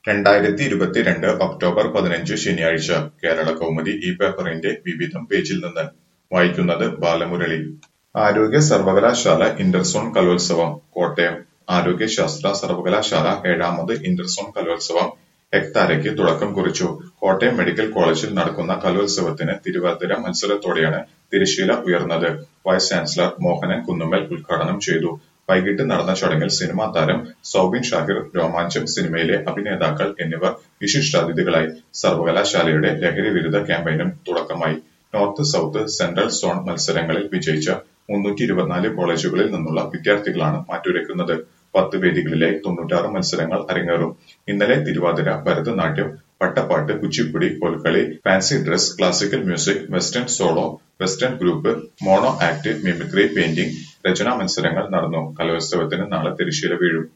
രണ്ടായിരത്തി ഇരുപത്തിരണ്ട് ഒക്ടോബർ പതിനഞ്ച് ശനിയാഴ്ച കേരള കൗമുദി ഈ പേപ്പറിന്റെ വിവിധം പേജിൽ നിന്ന് വായിക്കുന്നത് ബാലമുരളി ആരോഗ്യ സർവകലാശാല ഇന്റർസോൺ കലോത്സവം കോട്ടയം ആരോഗ്യശാസ്ത്ര സർവകലാശാല ഏഴാമത് ഇന്റർസോൺ കലോത്സവം എക്താരയ്ക്ക് തുടക്കം കുറിച്ചു കോട്ടയം മെഡിക്കൽ കോളേജിൽ നടക്കുന്ന കലോത്സവത്തിന് തിരുവാതിര മത്സരത്തോടെയാണ് തിരശ്ശീല ഉയർന്നത് വൈസ് ചാൻസലർ മോഹനൻ കുന്നുമ്മൽ ഉദ്ഘാടനം ചെയ്തു വൈകിട്ട് നടന്ന ചടങ്ങിൽ സിനിമാ താരം സൗബിൻ ഷാഹിർ രോമാഞ്ചം സിനിമയിലെ അഭിനേതാക്കൾ എന്നിവർ വിശിഷ്ടാതിഥികളായി സർവകലാശാലയുടെ ലഹരി വിരുദ്ധ ക്യാമ്പയിനും തുടക്കമായി നോർത്ത് സൗത്ത് സെൻട്രൽ സോൺ മത്സരങ്ങളിൽ വിജയിച്ച മുന്നൂറ്റി ഇരുപത്തിനാല് കോളേജുകളിൽ നിന്നുള്ള വിദ്യാർത്ഥികളാണ് മാറ്റുരയ്ക്കുന്നത് പത്ത് വേദികളിലായി തൊണ്ണൂറ്റാറ് മത്സരങ്ങൾ അരങ്ങേറും ഇന്നലെ തിരുവാതിര ഭരതനാട്യം പട്ടപ്പാട്ട് Kuchipudi Kolkali fancy dress classical music western solo western group mono act mimicry painting രചനാ മത്സരങ്ങൾ നടന്നു കലോത്സവത്തിന് നാളെ തിരശ്ശീല വീഴും